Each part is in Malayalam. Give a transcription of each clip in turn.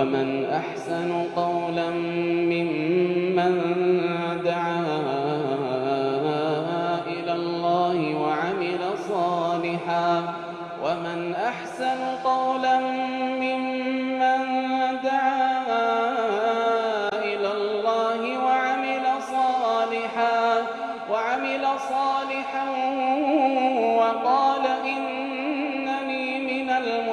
ومن أحسن قولا ممن دعا إلى الله وعمل صالحا ومن أحسن قولا ممن دعا إلى الله وعمل صالحا وعمل صالحا وقال إنني من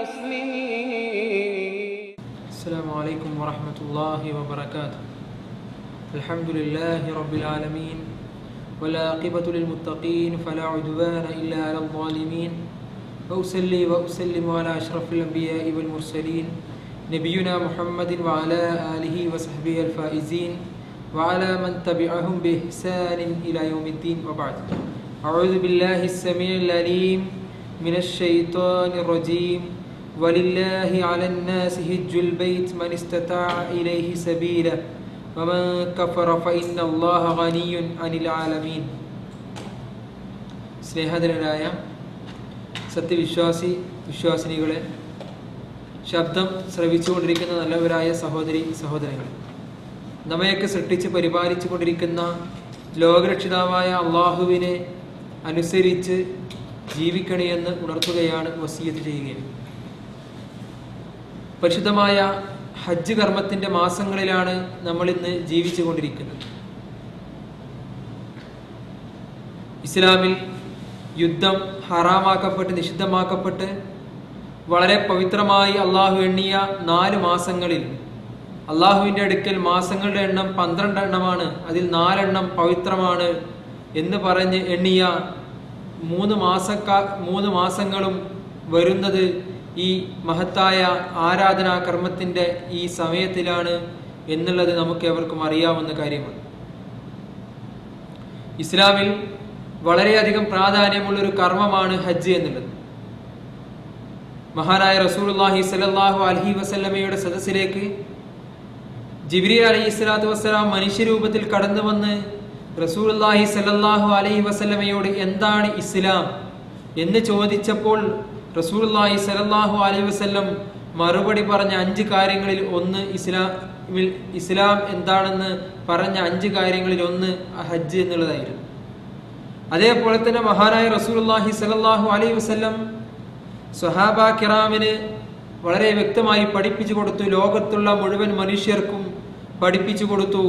المسلمين السلام عليكم ورحمة الله وبركاته الحمد لله رب العالمين والعاقبة للمتقين فلا عدوان إلا على الظالمين وأصلي وأسلم على أشرف الأنبياء والمرسلين نبينا محمد وعلى آله وصحبه الفائزين وعلى من تبعهم بإحسان إلى يوم الدين وبعد أعوذ بالله السميع العليم من الشيطان الرجيم ولله على الناس هج البيت من استطاع إليه سبيلا ومن كفر فإن الله غني عن العالمين സ്നേഹധനരായ സത്യവിശ്വാസി വിശ്വാസിനികളെ ശബ്ദം ശ്രവിച്ചുകൊണ്ടിരിക്കുന്ന നല്ലവരായ സഹോദരി സഹോദരങ്ങൾ നമ്മയൊക്കെ സൃഷ്ടിച്ച് പരിപാലിച്ചു കൊണ്ടിരിക്കുന്ന ലോകരക്ഷിതാവായ അള്ളാഹുവിനെ അനുസരിച്ച് ജീവിക്കണമെന്ന് ഉണർത്തുകയാണ് വസീയത്ത് ചെയ്യുകയും പരിശുദ്ധമായ ഹജ്ജ് കർമ്മത്തിന്റെ മാസങ്ങളിലാണ് നമ്മൾ ഇന്ന് ജീവിച്ചു കൊണ്ടിരിക്കുന്നത് ഇസ്ലാമിൽ യുദ്ധം ഹറാമാക്കപ്പെട്ട് നിഷിദ്ധമാക്കപ്പെട്ട് വളരെ പവിത്രമായി അള്ളാഹു എണ്ണിയ നാല് മാസങ്ങളിൽ അള്ളാഹുവിൻ്റെ അടുക്കൽ മാസങ്ങളുടെ എണ്ണം പന്ത്രണ്ട് എണ്ണമാണ് അതിൽ നാലെണ്ണം പവിത്രമാണ് എന്ന് പറഞ്ഞ് എണ്ണിയ മൂന്ന് മാസക്കാ മൂന്ന് മാസങ്ങളും വരുന്നത് ഈ മഹത്തായ ആരാധനാ കർമ്മത്തിൻ്റെ ഈ സമയത്തിലാണ് എന്നുള്ളത് നമുക്ക് എവർക്കും അറിയാവുന്ന കാര്യമാണ് ഇസ്ലാമിൽ വളരെയധികം പ്രാധാന്യമുള്ള ഒരു കർമ്മമാണ് ഹജ്ജ് എന്നുള്ളത് മഹാനായ റസൂലുള്ളാഹി സ്വല്ലല്ലാഹു അലൈഹി വസല്ലമയുടെ സദസ്സിലേക്ക് ജിബ്രീൽ അലൈഹി സ്വലാത്തു വസ്സലാം മനുഷ്യരൂപത്തിൽ കടന്നു വന്ന് റസൂലുള്ളാഹി സ്വല്ലല്ലാഹു അലൈഹി വസല്ലമയോട് എന്താണ് ഇസ്ലാം എന്ന് ചോദിച്ചപ്പോൾ റസൂലുള്ളാഹി സ്വല്ലല്ലാഹു അലൈഹി വസല്ലം മറുപടി പറഞ്ഞ അഞ്ച് കാര്യങ്ങളിൽ ഒന്ന് ഇസ്ലാമിൽ ഇസ്ലാം എന്താണെന്ന് പറഞ്ഞ അഞ്ച് കാര്യങ്ങളിൽ ഒന്ന് ഹജ്ജ് എന്നുള്ളതായിരുന്നു അതേപോലെ തന്നെ മഹാനായ റസൂലുള്ളാഹി സ്വല്ലല്ലാഹു അലൈഹി വസല്ലം സ്വഹാബ കിറാമിന് വളരെ വ്യക്തമായി പഠിപ്പിച്ചു കൊടുത്തു ലോകത്തുള്ള മുഴുവൻ മനുഷ്യർക്കും പഠിപ്പിച്ചു കൊടുത്തു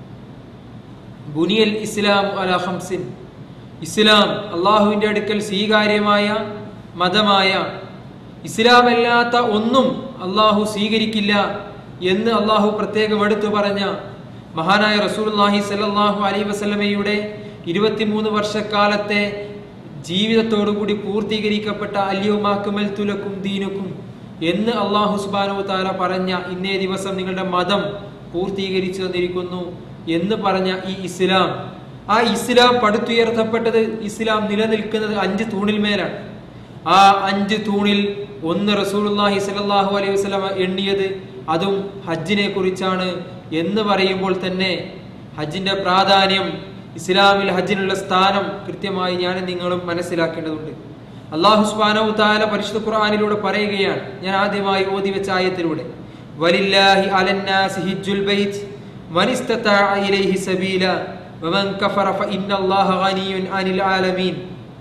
ബുനിയൽ ഇസ്ലാം അല ഹംസിൻ ഇസ്ലാം അള്ളാഹുവിൻ്റെ അടുക്കൽ സ്വീകാര്യമായ മതമായ ഇസ്ലാമല്ലാത്ത ഒന്നും അള്ളാഹു സ്വീകരിക്കില്ല എന്ന് അള്ളാഹു പ്രത്യേകം എടുത്തു പറഞ്ഞ മഹാനായ റസൂൽഹി സല്ലാഹു അലൈ വസല്ലമയുടെ ഇരുപത്തിമൂന്ന് വർഷക്കാലത്തെ ജീവിതത്തോടുകൂടി പൂർത്തീകരിക്കപ്പെട്ട അല്യവുമാക്കുമൽ തുലക്കും ദീനുക്കും എന്ന് അള്ളാഹു സുബാനു താല പറഞ്ഞ ഇന്നേ ദിവസം നിങ്ങളുടെ മതം പൂർത്തീകരിച്ചു തന്നിരിക്കുന്നു എന്ന് പറഞ്ഞ ഈ ഇസ്ലാം ആ ഇസ്ലാം പടുത്തുയർത്തപ്പെട്ടത് ഇസ്ലാം നിലനിൽക്കുന്നത് അഞ്ച് തൂണിൽ മേലാണ് ആ അഞ്ച് തൂണിൽ ഒന്ന് റസൂലുള്ളാഹി സ്വല്ലല്ലാഹു അലൈഹി വസല്ലമ എണ്ണിയത് അതും ഹജ്ജിനെ കുറിച്ചാണ് എന്ന് പറയുമ്പോൾ തന്നെ ഹജ്ജിന്റെ പ്രാധാന്യം ഇസ്ലാമിൽ ഹജ്ജിനുള്ള സ്ഥാനം കൃത്യമായി ഞാൻ നിങ്ങളും മനസ്സിലാക്കേണ്ടതുണ്ട് അള്ളാഹു സുബ്ഹാനഹു തആല പരിശുദ്ധ ഖുർആനിലൂടെ പറയുകയാണ് ഞാൻ ആദ്യമായി ഓതി വെച്ച ആയത്തിലൂടെ വലില്ലാഹി അലന്നാസി ഹിജ്ജുൽ ബൈത്ത് മൻ ഇസ്തതാഅ ഇലൈഹി സബീല വമൻ കഫറ ഫഇന്നല്ലാഹ ഗനിയുൻ അനിൽ ആലമീൻ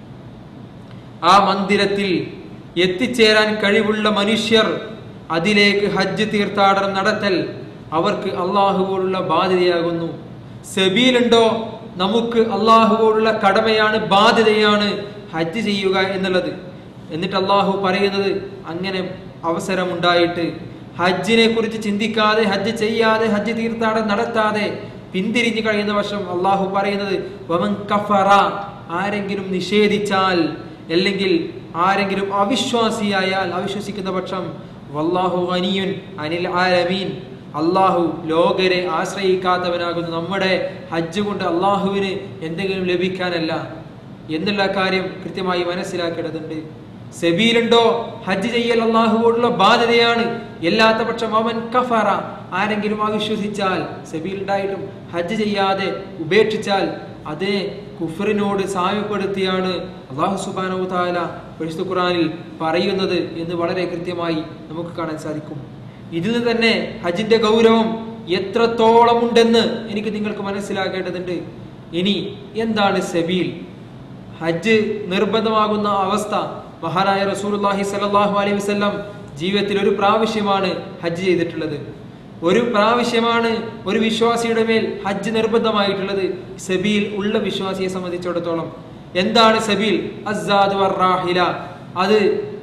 ആ മന്ദിരത്തിൽ എത്തിച്ചേരാൻ കഴിവുള്ള മനുഷ്യർ അതിലേക്ക് ഹജ്ജ് തീർത്ഥാടനം നടത്തൽ അവർക്ക് അള്ളാഹുവോടുള്ള ബാധ്യതയാകുന്നു സബീലുണ്ടോ നമുക്ക് അള്ളാഹുവോടുള്ള കടമയാണ് ബാധ്യതയാണ് ഹജ്ജ് ചെയ്യുക എന്നുള്ളത് എന്നിട്ട് അള്ളാഹു പറയുന്നത് അങ്ങനെ അവസരമുണ്ടായിട്ട് ഹജ്ജിനെ കുറിച്ച് ചിന്തിക്കാതെ ഹജ്ജ് ചെയ്യാതെ ഹജ്ജ് തീർത്ഥാടനം നടത്താതെ പിന്തിരിഞ്ഞു കഴിയുന്ന വർഷം അള്ളാഹു പറയുന്നത് വമൻ കഫറ ആരെങ്കിലും നിഷേധിച്ചാൽ അല്ലെങ്കിൽ ആരെങ്കിലും അവിശ്വാസിയായാൽ അവിശ്വസിക്കുന്ന പക്ഷം വല്ലാഹു അനിയുൻ അനിൽ ആലമീൻ അള്ളാഹു ലോകരെ ആശ്രയിക്കാത്തവനാകുന്നു നമ്മുടെ ഹജ്ജ് കൊണ്ട് അള്ളാഹുവിന് എന്തെങ്കിലും ലഭിക്കാനല്ല എന്നുള്ള കാര്യം കൃത്യമായി മനസ്സിലാക്കേണ്ടതുണ്ട് സെബീലുണ്ടോ ഹജ്ജ് ചെയ്യൽ അള്ളാഹുവോടുള്ള ബാധ്യതയാണ് എല്ലാത്ത പക്ഷം അവൻ കഫറ ആരെങ്കിലും അവിശ്വസിച്ചാൽ സെബീൽ ഉണ്ടായിട്ടും ഹജ്ജ് ചെയ്യാതെ ഉപേക്ഷിച്ചാൽ അതേ കുഫറിനോട് സാമ്യപ്പെടുത്തിയാണ് അള്ളാഹു സുബാനു താല പരിശുദ്ധ ഖുറാനിൽ പറയുന്നത് എന്ന് വളരെ കൃത്യമായി നമുക്ക് കാണാൻ സാധിക്കും ഇതിൽ നിന്ന് തന്നെ ഹജ്ജിന്റെ ഗൗരവം എത്രത്തോളം ഉണ്ടെന്ന് എനിക്ക് നിങ്ങൾക്ക് മനസ്സിലാക്കേണ്ടതുണ്ട് ഇനി എന്താണ് സബീൽ ഹജ്ജ് നിർബന്ധമാകുന്ന അവസ്ഥ മഹാനായ റസൂലുള്ളാഹി സ്വല്ലല്ലാഹു അലൈഹി വസല്ലം ജീവിതത്തിൽ ഒരു പ്രാവശ്യമാണ് ഹജ്ജ് ചെയ്തിട്ടുള്ളത് ഒരു പ്രാവശ്യമാണ് ഒരു വിശ്വാസിയുടെ മേൽ ഹജ്ജ് നിർബന്ധമായിട്ടുള്ളത് സബീൽ ഉള്ള വിശ്വാസിയെ സംബന്ധിച്ചിടത്തോളം എന്താണ് സബീൽ അസാദ് വറാഹില അത്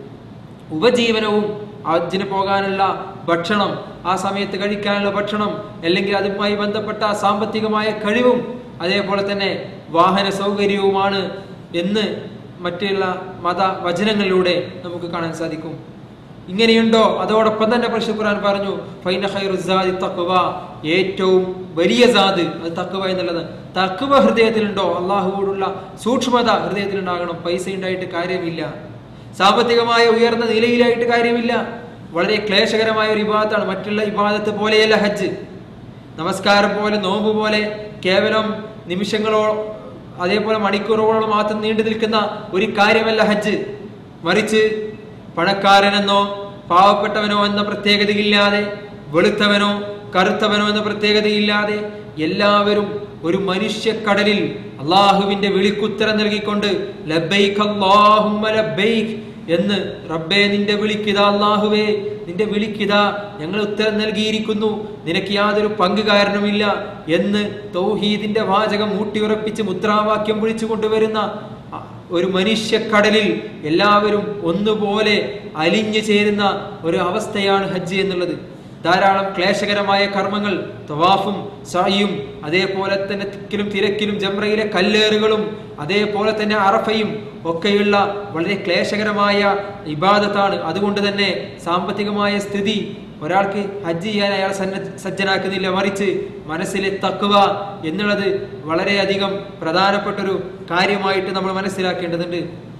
ഉപജീവനവും ഹജ്ജിന് പോകാനുള്ള ഭക്ഷണം ആ സമയത്ത് കഴിക്കാനുള്ള ഭക്ഷണം അല്ലെങ്കിൽ അതുമായി ബന്ധപ്പെട്ട സാമ്പത്തികമായ കഴിവും അതേപോലെ തന്നെ വാഹന സൗകര്യവുമാണ് എന്ന് മറ്റുള്ള മത വചനങ്ങളിലൂടെ നമുക്ക് കാണാൻ സാധിക്കും ഇങ്ങനെയുണ്ടോ അതോടൊപ്പം തന്നെ പരിശുദ്ധ ഖുർആൻ പറഞ്ഞു ഫൈന ഖൈറു സാദി തഖ്വ ഏറ്റവും വലിയ സാദ് അത് തഖ്വ എന്നുള്ളത് തഖ്വ ഹൃദയത്തിലുണ്ടോ അള്ളാഹുവോടുള്ള സൂക്ഷ്മത ഹൃദയത്തിലുണ്ടാകണം പൈസ ഉണ്ടായിട്ട് കാര്യമില്ല സാമ്പത്തികമായ ഉയർന്ന നിലയിലായിട്ട് കാര്യമില്ല വളരെ ക്ലേശകരമായ ഒരു വിവാദത്താണ് മറ്റുള്ള വിവാദത്ത് പോലെയല്ല ഹജ്ജ് നമസ്കാരം പോലെ നോമ്പ് പോലെ കേവലം നിമിഷങ്ങളോ അതേപോലെ മണിക്കൂറുകളോളം മാത്രം നീണ്ടു നിൽക്കുന്ന ഒരു കാര്യമല്ല ഹജ്ജ് മറിച്ച് പണക്കാരനെന്നോ പാവപ്പെട്ടവനോ എന്ന പ്രത്യേകതയില്ലാതെ വെളുത്തവനോ കറുത്തവനോ എന്ന പ്രത്യേകതയില്ലാതെ എല്ലാവരും ഒരു മനുഷ്യക്കടലിൽ അള്ളാഹുവിന്റെ വിളിക്കുത്തരം നൽകിക്കൊണ്ട് ലബ്ബൈക് അല്ലാഹുമ്മ ലബ്ബൈക് എന്ന് റബ്ബേ നിന്റെ വിളിക്കുക അള്ളാഹുവേ നിന്റെ വിളിക്കുക ഞങ്ങൾ ഉത്തരം നൽകിയിരിക്കുന്നു നിനക്ക് യാതൊരു പങ്കുകാരനുമില്ല എന്ന് തൗഹീദിന്റെ വാചകം ഊട്ടിയുറപ്പിച്ച് മുദ്രാവാക്യം വിളിച്ചു കൊണ്ടുവരുന്ന അ- ഒരു മനുഷ്യക്കടലിൽ എല്ലാവരും ഒന്നുപോലെ അലിഞ്ഞു ചേരുന്ന ഒരു അവസ്ഥയാണ് ഹജ്ജ് എന്നുള്ളത് ധാരാളം ക്ലേശകരമായ കർമ്മങ്ങൾ തവാഫും സായും അതേപോലെ തന്നെ തിക്കിലും തിരക്കിലും ജംറയിലെ കല്ലേറുകളും അതേപോലെ തന്നെ അറഫയും ഒക്കെയുള്ള വളരെ ക്ലേശകരമായ ഇബാദത്താണ് അതുകൊണ്ട് തന്നെ സാമ്പത്തികമായ സ്ഥിതി ഒരാൾക്ക് ഹജ്ജ് ചെയ്യാൻ അയാൾ സന്ന സജ്ജനാക്കുന്നില്ല മറിച്ച് മനസ്സിലെ തക്കുവ എന്നുള്ളത് വളരെയധികം പ്രധാനപ്പെട്ടൊരു കാര്യമായിട്ട് നമ്മൾ മനസ്സിലാക്കേണ്ടതുണ്ട്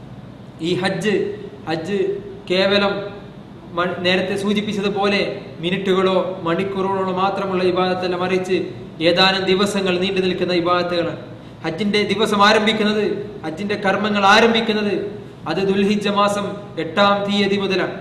ഈ ഹജ്ജ് ഹജ്ജ് കേവലം മ- നേരത്തെ സൂചിപ്പിച്ചതുപോലെ മിനിറ്റുകളോ മണിക്കൂറുകളോ മാത്രമുള്ള ഇബാദത്തല്ല മറിച്ച് ഏതാനും ദിവസങ്ങൾ നീണ്ടു നിൽക്കുന്ന ഇബാദത്തുകളാണ് ഹജ്ജിന്റെ ദിവസം ആരംഭിക്കുന്നത് ഹജ്ജിന്റെ കർമ്മങ്ങൾ ആരംഭിക്കുന്നത് അത് ദുൽഹിജ്ജ മാസം എട്ടാം തീയതി മുതലാണ്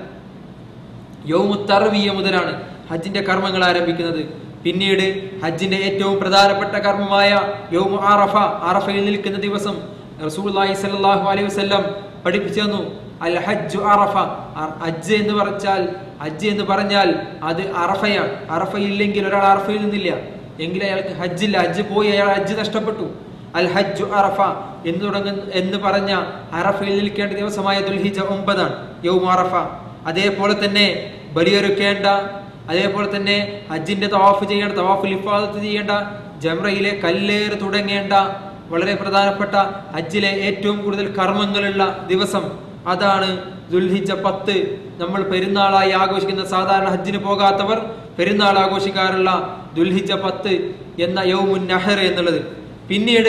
യൗമുത്തർവിയ മുതലാണ് ഹജ്ജിന്റെ കർമ്മങ്ങൾ ആരംഭിക്കുന്നത് പിന്നീട് ഹജ്ജിന്റെ ഏറ്റവും പ്രധാനപ്പെട്ട കർമ്മമായ യൗമു അറഫ അറഫയിൽ നിൽക്കുന്ന ദിവസം റസൂലുള്ളാഹി സ്വല്ലല്ലാഹു അലൈഹി വസല്ലം പഠിപ്പിച്ചു തന്നു അൽ ഹജ്ജു അറഫ അ- ഹജ്ജ് എന്ന് പറഞ്ഞാൽ ഹജ്ജ് എന്ന് പറഞ്ഞാൽ അത് അറഫയാണ് അറഫയില്ലെങ്കിൽ ഒരാൾ അറഫയിൽ നിന്നില്ല എങ്കിൽ അയാൾക്ക് ഹജ്ജില്ല ഹജ്ജ് പോയി അയാൾ ഹജ്ജ് നഷ്ടപ്പെട്ടു അൽ ഹജ്ജു അറഫ എന്ന് തുടങ്ങുന്ന എന്ന് പറഞ്ഞ അറഫയിൽ നിൽക്കേണ്ട ദിവസമായ ദുൽഹിജ ഒമ്പതാണ് യൗമു അറഫ അതേപോലെ തന്നെ ബലിയൊരുക്കേണ്ട അതേപോലെ തന്നെ ഹജ്ജിന്റെ തവാഫ് ചെയ്യേണ്ട തവാഫുൽ ഇഫാദത്ത് ചെയ്യേണ്ട ജംറയിലെ കല്ലേറ് തുടങ്ങേണ്ട വളരെ പ്രധാനപ്പെട്ട ഹജ്ജിലെ ഏറ്റവും കൂടുതൽ കർമ്മങ്ങളുള്ള ദിവസം അതാണ് ദുൽഹിജ പത്ത് നമ്മൾ പെരുന്നാളായി ആഘോഷിക്കുന്ന സാധാരണ ഹജ്ജിന് പോകാത്തവർ പെരുന്നാൾ ആഘോഷിക്കാറുള്ള ദുൽഹിജ പത്ത് എന്ന യൗമുൻ നഹർ എന്നുള്ളത് പിന്നീട്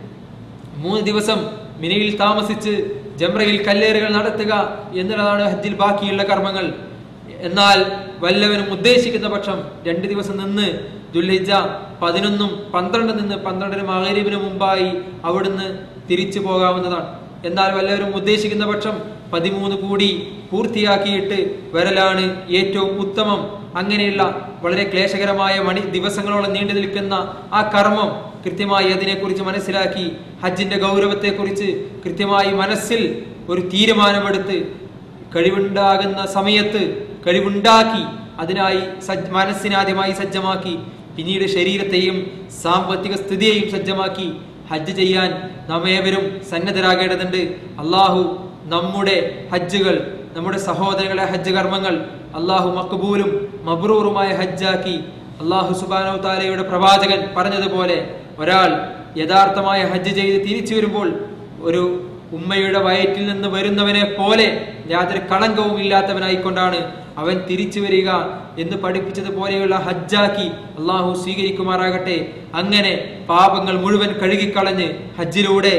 മൂന്ന് ദിവസം മിനയിൽ താമസിച്ച് ജംറയിൽ കല്ലേറുകൾ നടത്തുക എന്നുള്ളതാണ് ഹജ്ജിൽ ബാക്കിയുള്ള കർമ്മങ്ങൾ എന്നാൽ വല്ലവനും ഉദ്ദേശിക്കുന്ന പക്ഷം രണ്ട് ദിവസം നിന്ന് ദുൽഹിജ പതിനൊന്നും പന്ത്രണ്ട് നിന്ന് പന്ത്രണ്ടിന് മകരീബിന് മുമ്പായി അവിടുന്ന് തിരിച്ചു പോകാവുന്നതാണ് എന്നാൽ വല്ലവരും ഉദ്ദേശിക്കുന്ന പക്ഷം പതിമൂന്ന് കൂടി പൂർത്തിയാക്കിയിട്ട് വരലാണ് ഏറ്റവും ഉത്തമം അങ്ങനെയുള്ള വളരെ ക്ലേശകരമായ മണി ദിവസങ്ങളോളം നീണ്ടു നിൽക്കുന്ന ആ കർമ്മം കൃത്യമായി അതിനെക്കുറിച്ച് മനസ്സിലാക്കി ഹജ്ജിന്റെ ഗൗരവത്തെക്കുറിച്ച് കൃത്യമായി മനസ്സിൽ ഒരു തീരുമാനമെടുത്ത് കഴിവുണ്ടാകുന്ന സമയത്ത് കഴിവുണ്ടാക്കി അതിനായി സജ്ജ മനസ്സിനെ ആദ്യമായി സജ്ജമാക്കി പിന്നീട് ശരീരത്തെയും സാമ്പത്തിക സ്ഥിതിയെയും സജ്ജമാക്കി ഹജ്ജ് ചെയ്യാൻ നാം ഏവരും സന്നദ്ധരാകേണ്ടതുണ്ട് അള്ളാഹു നമ്മുടെ ഹജ്ജുകൾ നമ്മുടെ സഹോദരങ്ങളെ ഹജ്ജ് കർമ്മങ്ങൾ അള്ളാഹു മക്ബൂലും മബ്രൂറുമായ ഹജ്ജാക്കി അള്ളാഹു സുബാനോ താലയുടെ പ്രവാചകൻ പറഞ്ഞതുപോലെ ഒരാൾ യഥാർത്ഥമായ ഹജ്ജ് ചെയ്ത് തിരിച്ചു വരുമ്പോൾ ഒരു ഉമ്മയുടെ വയറ്റിൽ നിന്ന് വരുന്നവനെ പോലെ യാതൊരു കളങ്കവും ഇല്ലാത്തവനായിക്കൊണ്ടാണ് അവൻ തിരിച്ചു വരിക എന്ന് പഠിപ്പിച്ചതുപോലെയുള്ള ഹജ്ജാക്കി അള്ളാഹു സ്വീകരിക്കുമാറാകട്ടെ അങ്ങനെ പാപങ്ങൾ മുഴുവൻ കഴുകിക്കളഞ്ഞ് ഹജ്ജിലൂടെ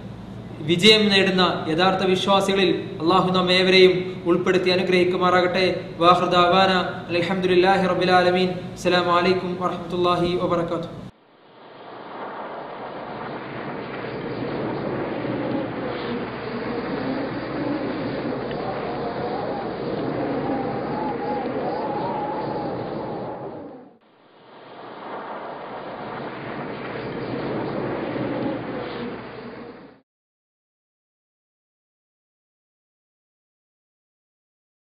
വിജയം നേടുന്ന യഥാർത്ഥ വിശ്വാസികളിൽ അള്ളാഹു നാം ഏവരെയും ഉൾപ്പെടുത്തി അനുഗ്രഹിക്കുമാറാകട്ടെ വാഹൃദാവാന അലഹമുല്ലാഹി റബിലാലമീൻ അസ്സലാമു അലൈക്കും വറഹമത്തല്ലാഹി വബർക്കാത്തു